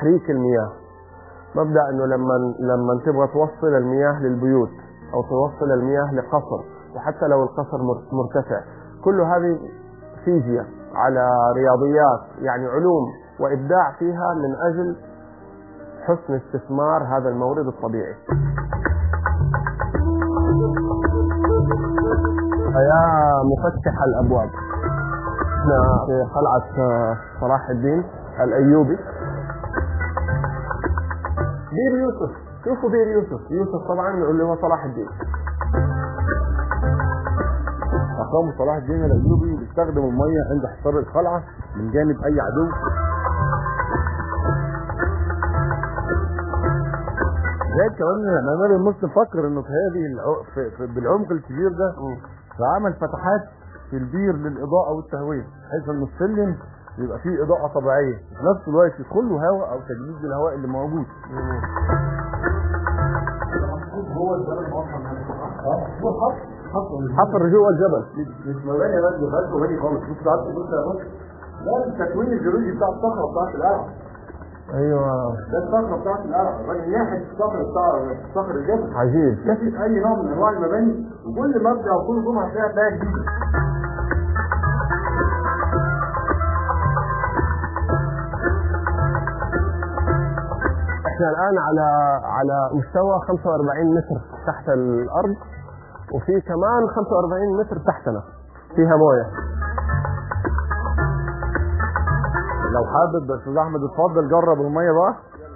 تحريك المياه مبدا انه لما لما تبغى توصل المياه للبيوت او توصل المياه لقصر وحتى لو القصر مرتفع كل هذه فيزياء على رياضيات يعني علوم وابداع فيها من اجل حسن استثمار هذا المورد الطبيعي يا مفتح الابواب احنا في قلعه صلاح الدين الايوبي بير يوسف شوفوا بير يوسف يوسف طبعا اللي هو صلاح الدين أقام صلاح الدين الأيوبي بيستخدم المية عند حصار القلعة من جانب أي عدو زائد كمان ان الامام المسلم فكر انه في هذه الع... في... في... بالعمق الكبير ده فعمل فتحات في البير للاضاءه والتهويه بحيث ان السلم يبقى فيه اضاءه طبيعيه وفي نفس الوقت يدخل له هواء او تجديد للهواء اللي موجود هو الجبل هو حفر جوه الجبل مش مباني بس بس مباني خالص بص تعرف بص يا بص ده التكوين الجيولوجي بتاع الصخره بتاعت القلعه ايوه ده الصخره بتاعت القلعه الراجل ناحيه الصخر بتاع صخر الجبل عجيب كشف اي نوع من انواع المباني وكل مبنى وكل جمعه هتلاقي هتلاقي جديده احنا الان على على مستوى 45 متر تحت الارض وفي كمان 45 متر تحتنا فيها مويه لو حابب بس استاذ احمد اتفضل جرب الميه بقى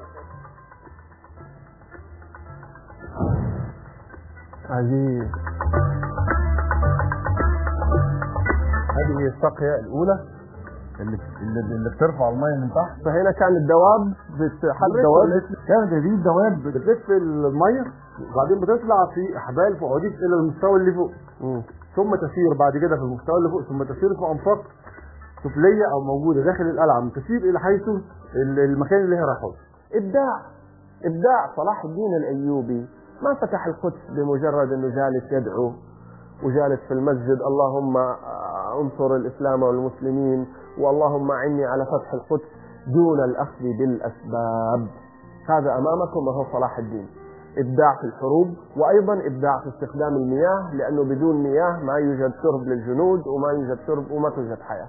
عجيب هذه الساقيه الاولى اللي اللي, اللي بترفع الميه من تحت فهنا كان الدواب بتحرك الدواب كانت هذه الدواب بتلف الميه وبعدين بتطلع في احبال فوعديس الى المستوى اللي فوق مم. ثم تسير بعد كده في المستوى اللي فوق ثم تسير في انفاق سفليه او موجوده داخل القلعه تسير الى حيث ال- المكان اللي هي رايحه ابداع ابداع صلاح الدين الايوبي ما فتح القدس بمجرد انه جالس يدعو وجالس في المسجد اللهم آه، انصر الاسلام والمسلمين واللهم اعني على فتح القدس دون الاخذ بالاسباب هذا امامكم وهو صلاح الدين ابداع في الحروب وايضا ابداع في استخدام المياه لانه بدون مياه ما يوجد شرب للجنود وما يوجد شرب وما توجد حياه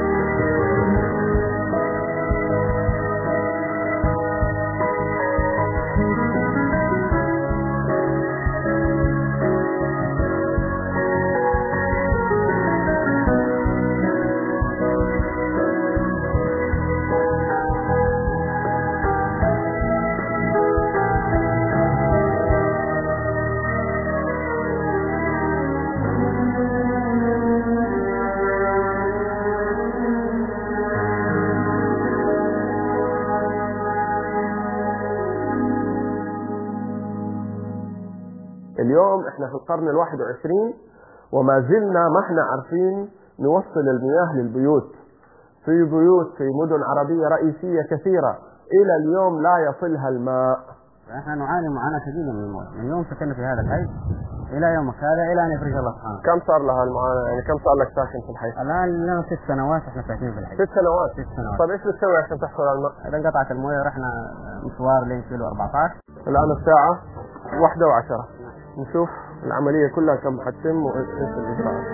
اليوم احنا في القرن الواحد وعشرين وما زلنا ما احنا عارفين نوصل المياه للبيوت في بيوت في مدن عربية رئيسية كثيرة إلى اليوم لا يصلها الماء نحن نعاني معاناة شديدة من الموت من يوم سكننا في هذا الحي إلى يومك هذا إلى أن يفرج الله سبحانه كم صار لها المعاناة يعني كم صار لك ساكن في الحي الآن لنا ست سنوات إحنا ساكنين في الحي ست سنوات ست سنوات طيب ايش بتسوي عشان تحصل على الماء إذا انقطعت المويه رحنا مشوار لين كيلو 14 الآن الساعة واحدة وعشرة نشوف العملية كلها كم حتتم وإيش إيش الإجراءات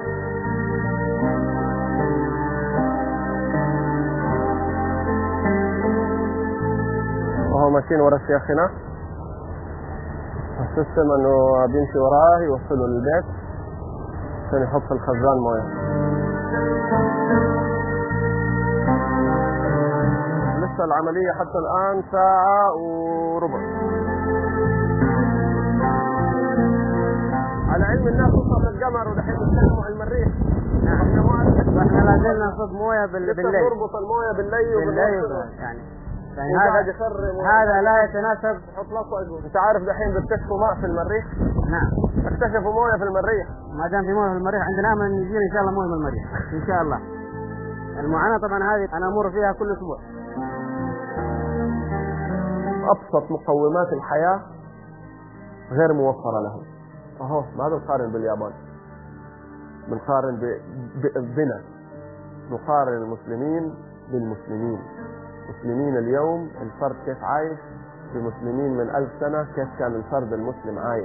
وهو ماشيين ورا الشيخ هنا السيستم انه بيمشي وراه يوصله للبيت عشان يحط في الخزان مويه لسه العملية حتى الآن ساعة وربع على علم الناس وصل للقمر ودحين بيتكلموا عن المريخ احنا ما احنا لا زلنا نصب مويه بال- لسه بالليل بنربط المويه بالليل بالليل وبنوصل. يعني يعني وقاعد هذا يخرم هذا لا يتناسب يحط لك انت عارف دحين بيكتشفوا ماء في المريخ نعم اكتشفوا مويه في المريخ ما دام في مويه في المريخ عندنا امل ان يجينا ان شاء الله مويه من المريخ ان شاء الله المعاناه طبعا هذه انا امر فيها كل اسبوع ابسط مقومات الحياه غير موفره لهم اهو ما بنقارن باليابان بنقارن ب- ب- بنا نقارن المسلمين بالمسلمين مسلمين اليوم الفرد كيف عايش بمسلمين من ألف سنة كيف كان الفرد المسلم عايش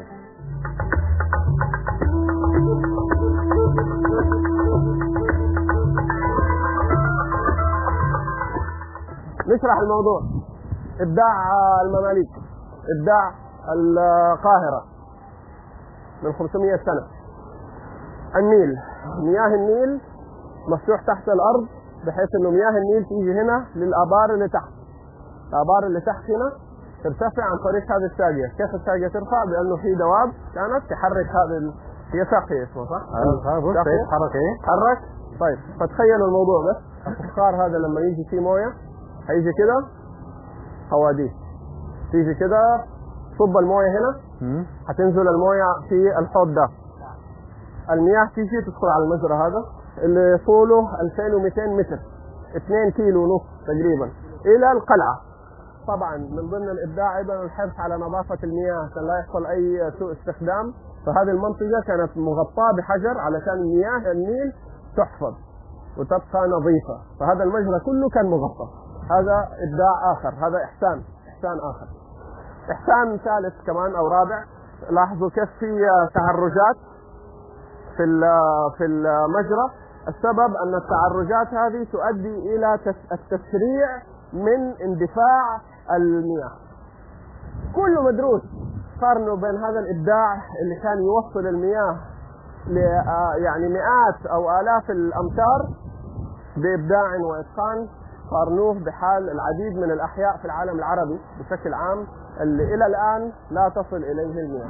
نشرح الموضوع ابداع المماليك ابداع القاهره من 500 سنه النيل مياه النيل مفتوح تحت الارض بحيث انه مياه النيل تيجي هنا للابار اللي تحت الابار اللي تحت هنا ترتفع عن طريق هذه الساقيه كيف الساقيه ترفع بانه في دواب كانت تحرك هذه ال... هي ساقيه اسمها صح؟ بص ساقية. ايه حركه ايه تحرك طيب فتخيلوا الموضوع بس الفخار هذا لما يجي فيه مويه هيجي كده حواديت تيجي كده صب المويه هنا مم. هتنزل المويه في الحوض ده المياه تيجي تدخل على المجرى هذا اللي طوله 2200 متر 2 كيلو ونص تقريبا الى القلعه طبعا من ضمن الابداع ايضا الحرص على نظافه المياه عشان لا يحصل اي سوء استخدام فهذه المنطقه كانت مغطاه بحجر علشان مياه النيل تحفظ وتبقى نظيفه فهذا المجرى كله كان مغطى هذا ابداع اخر هذا احسان احسان اخر احسان ثالث كمان او رابع لاحظوا كيف في تهرجات في ال- في المجرى السبب ان التعرجات هذه تؤدي الى تس- التسريع من اندفاع المياه كله مدروس قارنوا بين هذا الابداع اللي كان يوصل المياه ل آه، يعني مئات او الاف الامتار بابداع واتقان قارنوه بحال العديد من الاحياء في العالم العربي بشكل عام اللي الى الان لا تصل اليه المياه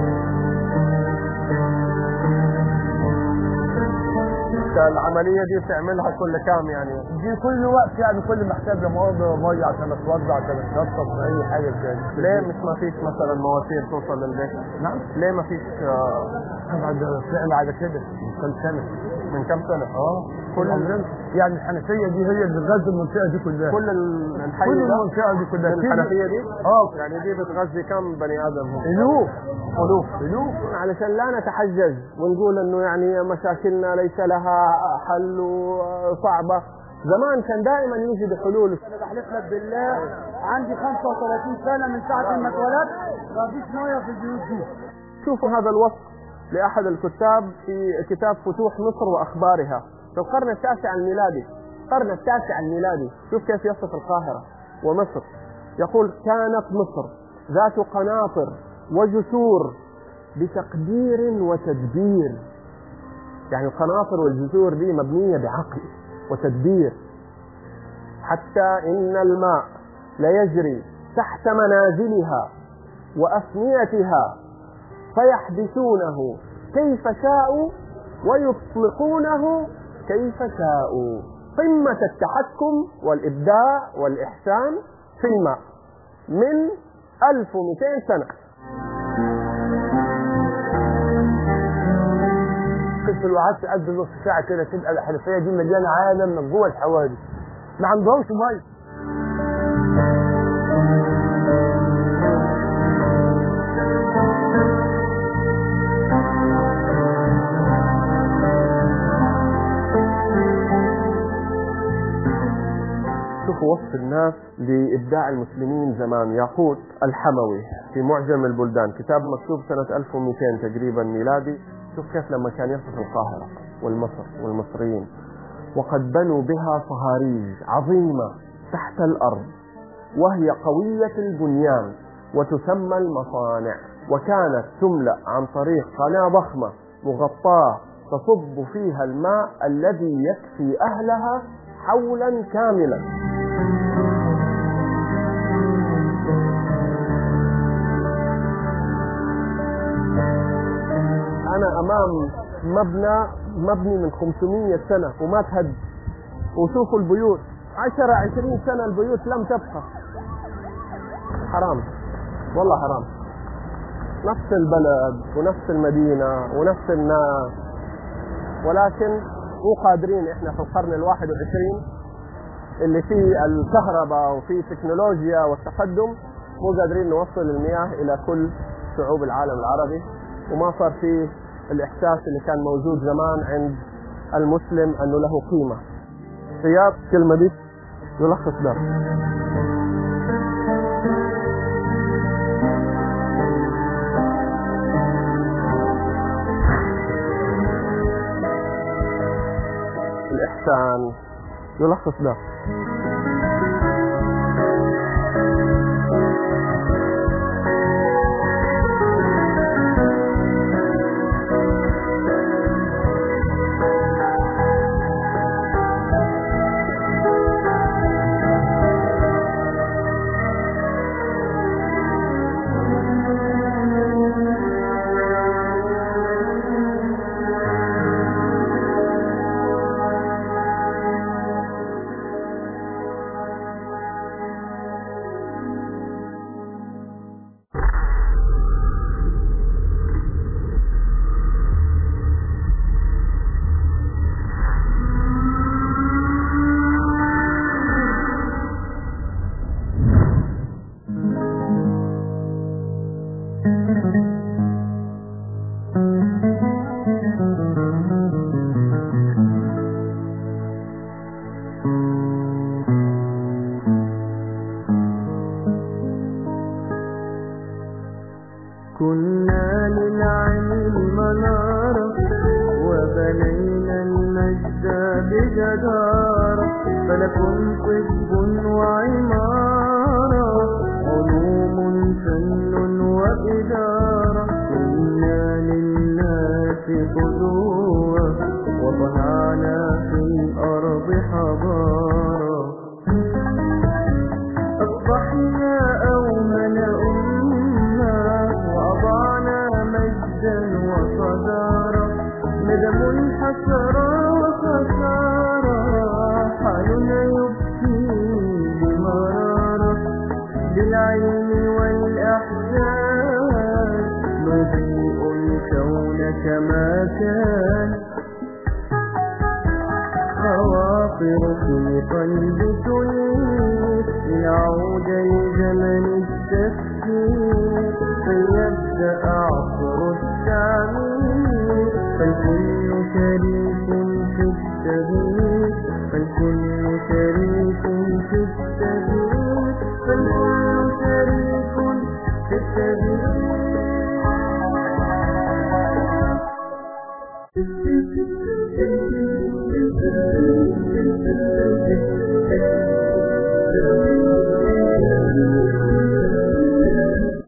العملية دي بتعملها كل كام يعني دي كل وقت يعني كل محتاج مؤاخذة ميه عشان اتوضع عشان اتنطط في اي حاجه كده ليه مش ما فيش مثلا مواسير توصل للبيت؟ نعم ليه ما فيش آه، بعد فعل على كده من كام سنه من كم سنة؟ اه كل- كل يعني الحنفيه دي هي اللي بتغذي المنطقه دي كلها كل ال- الحي كل ده المنطقه دي كلها من الحنفية دي؟ اه يعني دي بتغذي كم بني آدم هم؟ الوف ألوف الوف علشان لا نتحجج ونقول انه يعني مشاكلنا ليس لها حل وصعبة زمان كان دائما يوجد حلول انا بحلف لك بالله عندي 35 سنه من ساعه ما اتولدت ما فيش ميه في البيوت دي شوفوا هذا الوصف لأحد الكتاب في كتاب فتوح مصر وأخبارها في القرن التاسع الميلادي القرن التاسع الميلادي شوف كيف يصف القاهرة ومصر يقول كانت مصر ذات قناطر وجسور بتقدير وتدبير يعني القناطر والجسور دي مبنية بعقل وتدبير حتى إن الماء ليجري تحت منازلها وأفنيتها فيحبسونه كيف شاءوا ويطلقونه كيف شاءوا قمة التحكم والإبداع والإحسان في الماء من 1200 سنة في الوعات قد نص ساعه كده تبقى الحنفيه دي مليانه عالم من جوه الحوادث ما عندهمش ميه شوفوا وصف الناس لإبداع المسلمين زمان ياقوت الحموي في معجم البلدان كتاب مكتوب سنة 1200 تقريبا ميلادي شوف كيف لما كان يصف القاهرة والمصر والمصريين وقد بنوا بها صهاريج عظيمة تحت الأرض وهي قوية البنيان وتسمى المصانع وكانت تملأ عن طريق قناة ضخمة مغطاة تصب فيها الماء الذي يكفي أهلها حولا كاملا أنا أمام مبنى مبني من 500 سنة وما تهد وشوفوا البيوت 10 20 سنة البيوت لم تبقى حرام والله حرام نفس البلد ونفس المدينة ونفس الناس ولكن مو قادرين احنا في القرن الواحد وعشرين اللي فيه الكهرباء وفيه تكنولوجيا والتقدم مو قادرين نوصل المياه الى كل شعوب العالم العربي وما صار فيه الاحساس اللي كان موجود زمان عند المسلم انه له قيمه. سياق كلمه دي يلخص ده الإحسان يلخص ده كنا للعلم منارة وبنينا المجد بجدارة فلكم طب وعمارة علوم فن وإدارة كنا للناس قدوة وصنعنا في الأرض حضارة أصبحنا أومن أمة وأضعنا مجدا وصدارة ندم حسرة وخسارة حالنا يبكي بمرارة بالعلم والأحزان نضيء الكون كما كان خواطر في قلب تنير ليعود لزمن التفكير فيبدأ عصر التعمير فالكل شريك في التغيير فالكل شريك في التغيير فالكل شريك في التغيير Thank you.